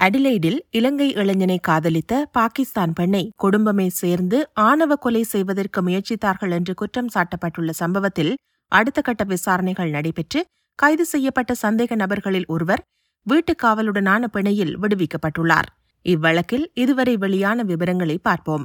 அடிலைடில் இலங்கை இளைஞனை காதலித்த பாகிஸ்தான் பெண்ணை குடும்பமே சேர்ந்து ஆணவ கொலை செய்வதற்கு முயற்சித்தார்கள் என்று குற்றம் சாட்டப்பட்டுள்ள சம்பவத்தில் அடுத்த கட்ட விசாரணைகள் நடைபெற்று கைது செய்யப்பட்ட சந்தேக நபர்களில் ஒருவர் வீட்டுக் காவலுடனான பிணையில் விடுவிக்கப்பட்டுள்ளார் இவ்வழக்கில் இதுவரை வெளியான விவரங்களை பார்ப்போம்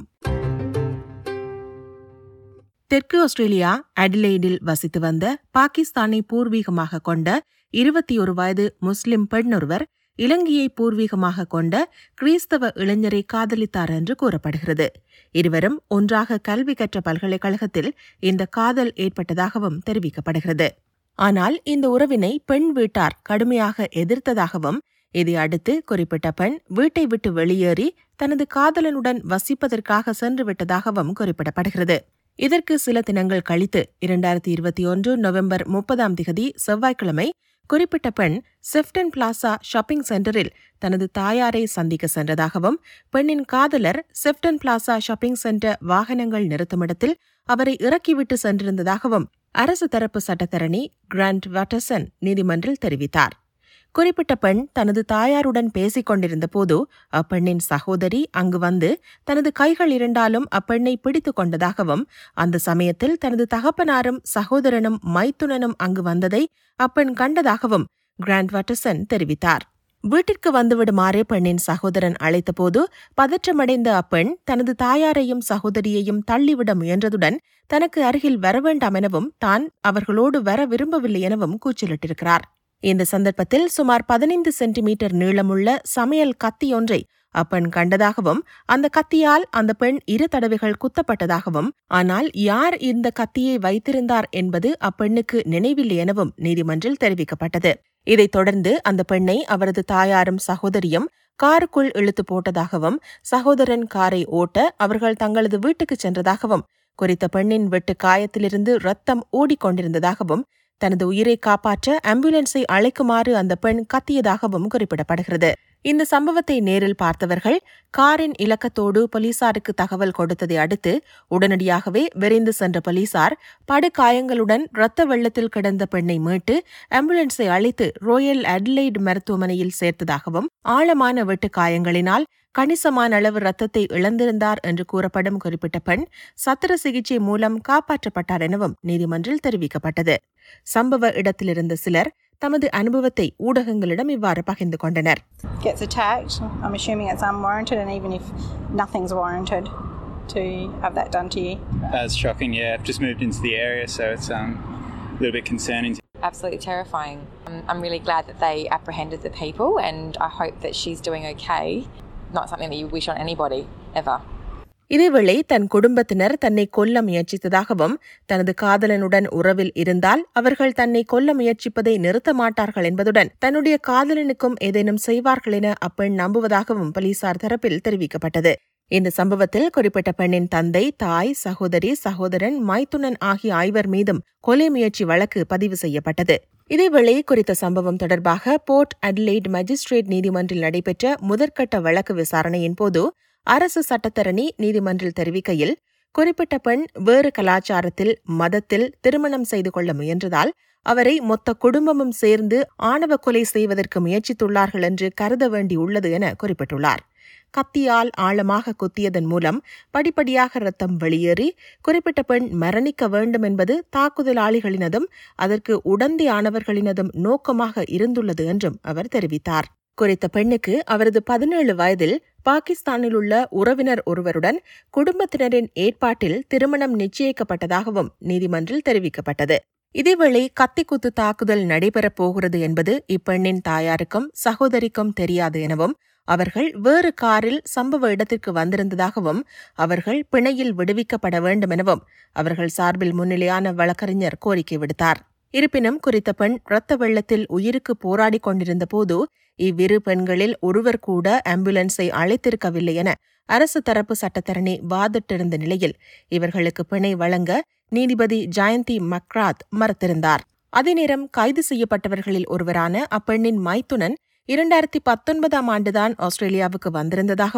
தெற்கு ஆஸ்திரேலியா அடிலைடில் வசித்து வந்த பாகிஸ்தானை பூர்வீகமாக கொண்ட இருபத்தி ஒரு வயது முஸ்லிம் பெண்ணொருவர் இலங்கையை பூர்வீகமாக கொண்ட கிறிஸ்தவ இளைஞரை காதலித்தார் என்று கூறப்படுகிறது இருவரும் ஒன்றாக கல்வி கற்ற பல்கலைக்கழகத்தில் இந்த காதல் ஏற்பட்டதாகவும் தெரிவிக்கப்படுகிறது ஆனால் இந்த உறவினை பெண் வீட்டார் கடுமையாக எதிர்த்ததாகவும் இதை அடுத்து குறிப்பிட்ட பெண் வீட்டை விட்டு வெளியேறி தனது காதலனுடன் வசிப்பதற்காக சென்று விட்டதாகவும் குறிப்பிடப்படுகிறது இதற்கு சில தினங்கள் கழித்து இரண்டாயிரத்தி இருபத்தி ஒன்று நவம்பர் முப்பதாம் திகதி செவ்வாய்க்கிழமை குறிப்பிட்ட பெண் செஃப்டன் பிளாசா ஷாப்பிங் சென்டரில் தனது தாயாரை சந்திக்க சென்றதாகவும் பெண்ணின் காதலர் செஃப்டன் பிளாசா ஷாப்பிங் சென்டர் வாகனங்கள் நிறுத்துமிடத்தில் அவரை இறக்கிவிட்டு சென்றிருந்ததாகவும் அரசு தரப்பு சட்டத்தரணி கிராண்ட் வாட்டர்சன் நீதிமன்றில் தெரிவித்தார் குறிப்பிட்ட பெண் தனது தாயாருடன் பேசிக் கொண்டிருந்த போது அப்பெண்ணின் சகோதரி அங்கு வந்து தனது கைகள் இரண்டாலும் அப்பெண்ணை பிடித்துக் கொண்டதாகவும் அந்த சமயத்தில் தனது தகப்பனாரும் சகோதரனும் மைத்துனனும் அங்கு வந்ததை அப்பெண் கண்டதாகவும் கிராண்ட் வாட்டர்சன் தெரிவித்தார் வீட்டிற்கு வந்துவிடுமாறு பெண்ணின் சகோதரன் அழைத்தபோது பதற்றமடைந்த அப்பெண் தனது தாயாரையும் சகோதரியையும் தள்ளிவிட முயன்றதுடன் தனக்கு அருகில் வரவேண்டாம் எனவும் தான் அவர்களோடு வர விரும்பவில்லை எனவும் கூச்சலிட்டிருக்கிறார் இந்த சந்தர்ப்பத்தில் சுமார் பதினைந்து சென்டிமீட்டர் நீளமுள்ள சமையல் கத்தியொன்றை அப்பெண் கண்டதாகவும் அந்த கத்தியால் அந்த பெண் இரு தடவைகள் குத்தப்பட்டதாகவும் ஆனால் யார் இந்த கத்தியை வைத்திருந்தார் என்பது அப்பெண்ணுக்கு நினைவில்லை எனவும் நீதிமன்றில் தெரிவிக்கப்பட்டது இதைத் தொடர்ந்து அந்த பெண்ணை அவரது தாயாரும் சகோதரியும் காருக்குள் இழுத்து போட்டதாகவும் சகோதரன் காரை ஓட்ட அவர்கள் தங்களது வீட்டுக்கு சென்றதாகவும் குறித்த பெண்ணின் வெட்டு காயத்திலிருந்து ரத்தம் ஓடிக்கொண்டிருந்ததாகவும் தனது உயிரை காப்பாற்ற ஆம்புலன்ஸை அழைக்குமாறு அந்த பெண் கத்தியதாகவும் குறிப்பிடப்படுகிறது இந்த சம்பவத்தை நேரில் பார்த்தவர்கள் காரின் இலக்கத்தோடு போலீசாருக்கு தகவல் கொடுத்ததை அடுத்து உடனடியாகவே விரைந்து சென்ற போலீசார் படுகாயங்களுடன் இரத்த வெள்ளத்தில் கிடந்த பெண்ணை மீட்டு ஆம்புலன்ஸை அழைத்து ரோயல் அட்லைட் மருத்துவமனையில் சேர்த்ததாகவும் ஆழமான வெட்டு காயங்களினால் கணிசமான அளவு ரத்தத்தை இழந்திருந்தார் என்று கூறப்படும் குறிப்பிட்ட பெண் சத்திர சிகிச்சை மூலம் காப்பாற்றப்பட்டார் எனவும் நீதிமன்றில் தெரிவிக்கப்பட்டது சம்பவ இடத்திலிருந்த சிலர் தமது அனுபவத்தை ஊடகங்களிடம் இவ்வாறு பகிர்ந்து கொண்டனர் gets attacked, I'm assuming it's unwarranted, and even if nothing's warranted, to have that done to you. That's shocking. Yeah, I've just moved into the area, so it's um, a little bit concerning. absolutely terrifying. I'm, I'm really glad that they apprehended the people, and I hope that she's doing okay. Not something that you wish on anybody, ever. இதேவேளை தன் குடும்பத்தினர் தன்னை கொல்ல முயற்சித்ததாகவும் தனது காதலனுடன் உறவில் இருந்தால் அவர்கள் தன்னை கொல்ல முயற்சிப்பதை நிறுத்த மாட்டார்கள் என்பதுடன் தன்னுடைய காதலனுக்கும் ஏதேனும் செய்வார்கள் என அப்பெண் நம்புவதாகவும் போலீசார் தரப்பில் தெரிவிக்கப்பட்டது இந்த சம்பவத்தில் குறிப்பிட்ட பெண்ணின் தந்தை தாய் சகோதரி சகோதரன் மைத்துனன் ஆகிய ஐவர் மீதும் கொலை முயற்சி வழக்கு பதிவு செய்யப்பட்டது இதேவேளை குறித்த சம்பவம் தொடர்பாக போர்ட் அட்லைட் மஜிஸ்ட்ரேட் நீதிமன்றில் நடைபெற்ற முதற்கட்ட வழக்கு விசாரணையின் போது அரசு சட்டத்தரணி நீதிமன்றில் தெரிவிக்கையில் குறிப்பிட்ட பெண் வேறு கலாச்சாரத்தில் மதத்தில் திருமணம் செய்து கொள்ள முயன்றதால் அவரை மொத்த குடும்பமும் சேர்ந்து ஆணவ கொலை செய்வதற்கு முயற்சித்துள்ளார்கள் என்று கருத வேண்டியுள்ளது என குறிப்பிட்டுள்ளார் கத்தியால் ஆழமாக குத்தியதன் மூலம் படிப்படியாக ரத்தம் வெளியேறி குறிப்பிட்ட பெண் மரணிக்க வேண்டும் என்பது தாக்குதலாளிகளினதும் அதற்கு உடந்தையானவர்களினதும் நோக்கமாக இருந்துள்ளது என்றும் அவர் தெரிவித்தார் குறித்த பெண்ணுக்கு அவரது பதினேழு வயதில் பாகிஸ்தானில் உள்ள உறவினர் ஒருவருடன் குடும்பத்தினரின் ஏற்பாட்டில் திருமணம் நிச்சயிக்கப்பட்டதாகவும் நீதிமன்றில் தெரிவிக்கப்பட்டது இதேவேளை கத்திக்குத்து தாக்குதல் நடைபெறப் போகிறது என்பது இப்பெண்ணின் தாயாருக்கும் சகோதரிக்கும் தெரியாது எனவும் அவர்கள் வேறு காரில் சம்பவ இடத்திற்கு வந்திருந்ததாகவும் அவர்கள் பிணையில் விடுவிக்கப்பட வேண்டும் எனவும் அவர்கள் சார்பில் முன்னிலையான வழக்கறிஞர் கோரிக்கை விடுத்தார் இருப்பினும் குறித்த பெண் இரத்த வெள்ளத்தில் உயிருக்கு போராடிக் கொண்டிருந்த போது இவ்விரு பெண்களில் ஒருவர் கூட ஆம்புலன்ஸை அழைத்திருக்கவில்லை என அரசு தரப்பு சட்டத்தரணி வாதிட்டிருந்த நிலையில் இவர்களுக்கு பிணை வழங்க நீதிபதி ஜெயந்தி மக்ராத் மறுத்திருந்தார் அதே நேரம் கைது செய்யப்பட்டவர்களில் ஒருவரான அப்பெண்ணின் மைத்துனன் இரண்டாயிரத்தி பத்தொன்பதாம் ஆண்டுதான் ஆஸ்திரேலியாவுக்கு வந்திருந்ததாகவும்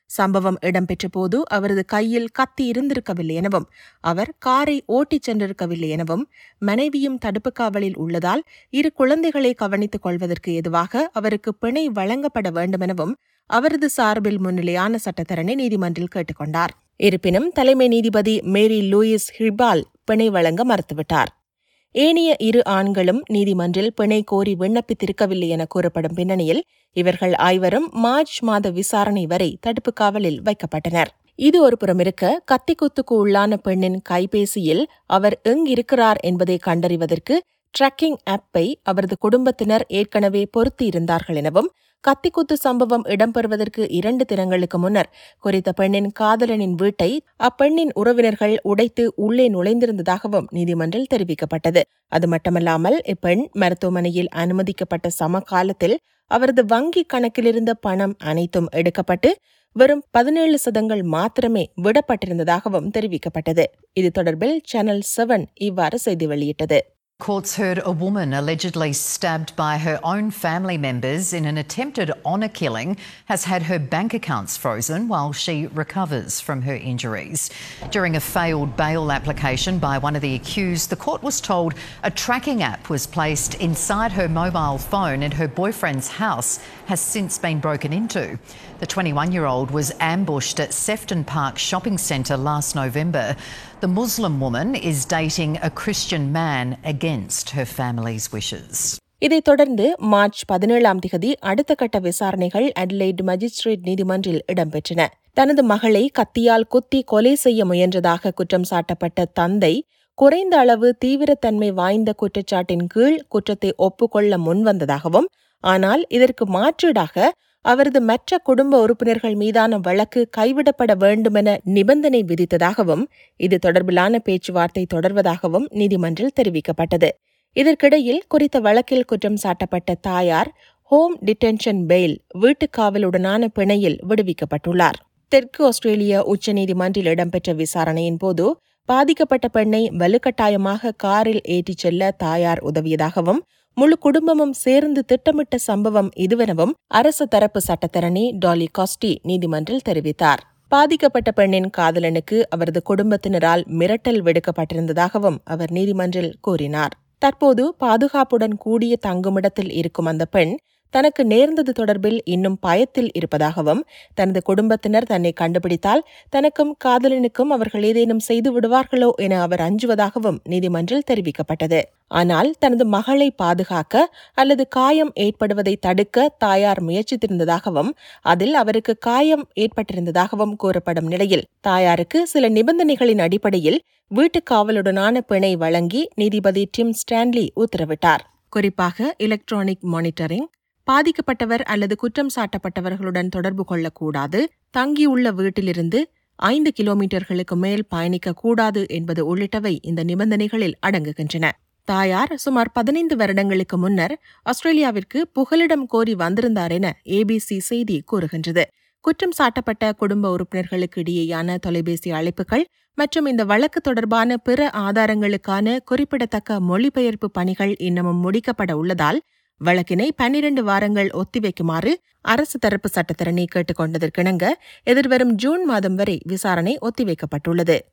சம்பவம் இடம்பெற்ற போது அவரது கையில் கத்தி இருந்திருக்கவில்லை எனவும் அவர் காரை ஓட்டிச் சென்றிருக்கவில்லை எனவும் மனைவியும் தடுப்பு காவலில் உள்ளதால் இரு குழந்தைகளை கவனித்துக் கொள்வதற்கு எதுவாக அவருக்கு பிணை வழங்கப்பட வேண்டுமெனவும் அவரது சார்பில் முன்னிலையான சட்டத்தரணி நீதிமன்றில் கேட்டுக்கொண்டார் இருப்பினும் தலைமை நீதிபதி மேரி லூயிஸ் ஹிபால் பிணை வழங்க மறுத்துவிட்டார் ஏனைய இரு ஆண்களும் நீதிமன்றில் பிணை கோரி விண்ணப்பித்திருக்கவில்லை என கூறப்படும் பின்னணியில் இவர்கள் ஐவரும் மார்ச் மாத விசாரணை வரை தடுப்பு காவலில் வைக்கப்பட்டனர் இது ஒரு புறம் இருக்க கத்திக்குத்துக்கு உள்ளான பெண்ணின் கைபேசியில் அவர் எங்கிருக்கிறார் என்பதை கண்டறிவதற்கு ட்ராக்கிங் ஆப்பை அவரது குடும்பத்தினர் ஏற்கனவே பொருத்தி இருந்தார்கள் எனவும் கத்திக்குத்து சம்பவம் இடம்பெறுவதற்கு இரண்டு தினங்களுக்கு முன்னர் குறித்த பெண்ணின் காதலனின் வீட்டை அப்பெண்ணின் உறவினர்கள் உடைத்து உள்ளே நுழைந்திருந்ததாகவும் நீதிமன்றில் தெரிவிக்கப்பட்டது அது மட்டுமல்லாமல் இப்பெண் மருத்துவமனையில் அனுமதிக்கப்பட்ட சமகாலத்தில் அவரது வங்கி கணக்கிலிருந்த பணம் அனைத்தும் எடுக்கப்பட்டு வெறும் பதினேழு சதங்கள் மாத்திரமே விடப்பட்டிருந்ததாகவும் தெரிவிக்கப்பட்டது இது தொடர்பில் சேனல் செவன் இவ்வாறு செய்தி வெளியிட்டது Courts heard a woman allegedly stabbed by her own family members in an attempted honour killing has had her bank accounts frozen while she recovers from her injuries. During a failed bail application by one of the accused, the court was told a tracking app was placed inside her mobile phone and her boyfriend's house has since been broken into. The 21 year old was ambushed at Sefton Park Shopping Centre last November. The Muslim woman is dating a Christian man against her family's wishes. இதைத் தொடர்ந்து March பதினேழாம் திகதி அடுத்த கட்ட விசாரணைகள் Adelaide magistrate நீதிமன்றில் இடம்பெற்றன தனது மகளை கத்தியால் குத்தி கொலை செய்ய முயன்றதாக குற்றம் சாட்டப்பட்ட தந்தை குறைந்த அளவு தீவிரத்தன்மை வாய்ந்த குற்றச்சாட்டின் கீழ் குற்றத்தை ஒப்புக்கொள்ள முன்வந்ததாகவும் ஆனால் இதற்கு மாற்றீடாக அவரது மற்ற குடும்ப உறுப்பினர்கள் மீதான வழக்கு கைவிடப்பட வேண்டுமென நிபந்தனை விதித்ததாகவும் இது தொடர்பிலான பேச்சுவார்த்தை தொடர்வதாகவும் நீதிமன்றில் தெரிவிக்கப்பட்டது இதற்கிடையில் குறித்த வழக்கில் குற்றம் சாட்டப்பட்ட தாயார் ஹோம் டிடென்ஷன் பெயில் வீட்டுக்காவலுடனான பிணையில் விடுவிக்கப்பட்டுள்ளார் தெற்கு ஆஸ்திரேலிய உச்சநீதிமன்றில் இடம்பெற்ற விசாரணையின் போது பாதிக்கப்பட்ட பெண்ணை வலுக்கட்டாயமாக காரில் ஏற்றிச் செல்ல தாயார் உதவியதாகவும் முழு குடும்பமும் சேர்ந்து திட்டமிட்ட சம்பவம் இதுவெனவும் அரசு தரப்பு சட்டத்தரணி டாலி காஸ்டி நீதிமன்றில் தெரிவித்தார் பாதிக்கப்பட்ட பெண்ணின் காதலனுக்கு அவரது குடும்பத்தினரால் மிரட்டல் விடுக்கப்பட்டிருந்ததாகவும் அவர் நீதிமன்றில் கூறினார் தற்போது பாதுகாப்புடன் கூடிய தங்குமிடத்தில் இருக்கும் அந்த பெண் தனக்கு நேர்ந்தது தொடர்பில் இன்னும் பயத்தில் இருப்பதாகவும் தனது குடும்பத்தினர் தன்னை கண்டுபிடித்தால் தனக்கும் காதலனுக்கும் அவர்கள் ஏதேனும் செய்து விடுவார்களோ என அவர் அஞ்சுவதாகவும் நீதிமன்றில் தெரிவிக்கப்பட்டது ஆனால் தனது மகளை பாதுகாக்க அல்லது காயம் ஏற்படுவதை தடுக்க தாயார் முயற்சித்திருந்ததாகவும் அதில் அவருக்கு காயம் ஏற்பட்டிருந்ததாகவும் கூறப்படும் நிலையில் தாயாருக்கு சில நிபந்தனைகளின் அடிப்படையில் வீட்டுக் காவலுடனான பிணை வழங்கி நீதிபதி டிம் ஸ்டான்லி உத்தரவிட்டார் குறிப்பாக எலக்ட்ரானிக் மானிட்டரிங் பாதிக்கப்பட்டவர் அல்லது குற்றம் சாட்டப்பட்டவர்களுடன் தொடர்பு கொள்ளக்கூடாது தங்கியுள்ள வீட்டிலிருந்து ஐந்து கிலோமீட்டர்களுக்கு மேல் பயணிக்க கூடாது என்பது உள்ளிட்டவை இந்த நிபந்தனைகளில் அடங்குகின்றன தாயார் சுமார் பதினைந்து வருடங்களுக்கு முன்னர் ஆஸ்திரேலியாவிற்கு புகலிடம் கோரி வந்திருந்தார் என ஏபிசி செய்தி கூறுகின்றது குற்றம் சாட்டப்பட்ட குடும்ப உறுப்பினர்களுக்கு இடையேயான தொலைபேசி அழைப்புகள் மற்றும் இந்த வழக்கு தொடர்பான பிற ஆதாரங்களுக்கான குறிப்பிடத்தக்க மொழிபெயர்ப்பு பணிகள் இன்னமும் முடிக்கப்பட உள்ளதால் வழக்கினை பன்னிரண்டு வாரங்கள் ஒத்திவைக்குமாறு அரசு தரப்பு சட்டத்தரணி கேட்டுக் கொண்டதற்கிணங்க எதிர்வரும் ஜூன் மாதம் வரை விசாரணை ஒத்திவைக்கப்பட்டுள்ளது